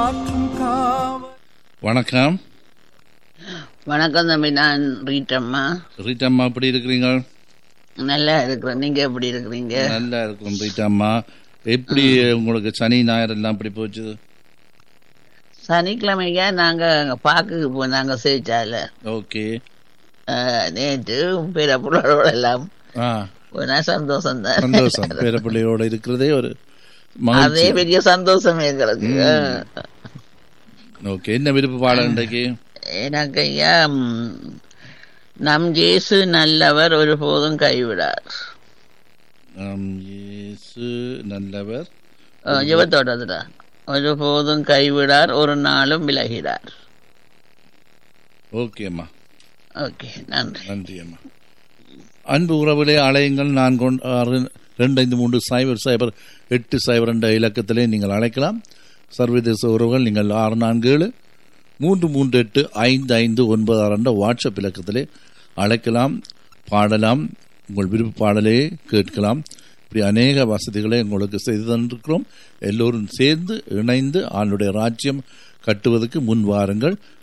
வணக்கம் வணக்கம் தம்பி நான் ரீட்டம்மா ரீட்டாம்மா எப்படி இருக்கிறீங்க நல்லா இருக்கிறேன் நீங்க எப்படி இருக்கிறீங்க நல்லா இருக்கும் ரீட்டாம்மா எப்படி உங்களுக்கு சனி ஞாயிறு எல்லாம் எப்படி போச்சு சனிக்கிழமையா நாங்க அங்க பாக்குக்கு போனாங்க சேச்சால ஓகே நேற்று பிற பிள்ளைகளோட எல்லாம் ஆ போனா சந்தோஷம் தான் சந்தோஷம் பேரப்பிள்ளையோட இருக்கிறதே ஒரு அதே மகிழ்ச்சி பெரிய சந்தோஷம் எங்களுக்கு ஓகே என்ன விருப்ப பாடம் இன்றைக்கு எனக்கு ஐயா ம், நம் ஜேசு நல்லவர் ஒருபோதும் கைவிடார் ஆம், இயேசு நல்லவர் ஜீவத்தோட்டத்துல ஒருபோதும் கைவிடார் ஒரு நாளும் விலகிறார் ஓகே அம்மா ஓகே நன்றி நன்றி அம்மா அன்பு உறவுகளே அலையுங்கள் நான் கொண்டு ஆறு ரெண்டு ஐந்து மூன்று சைபர் சைபர் எட்டு சைபர் என்ற இலக்கத்திலே நீங்கள் அழைக்கலாம் சர்வதேச உறவுகள் நீங்கள் ஆறு நான்கு ஏழு மூன்று மூன்று எட்டு ஐந்து ஐந்து ஒன்பது ஆறு என்ற வாட்ஸ்அப் இலக்கத்திலே அழைக்கலாம் பாடலாம் உங்கள் விருப்ப பாடலே கேட்கலாம் இப்படி அநேக வசதிகளை உங்களுக்கு செய்து தந்திருக்கிறோம் எல்லோரும் சேர்ந்து இணைந்து ஆளுடைய ராஜ்யம் கட்டுவதற்கு முன் வாருங்கள்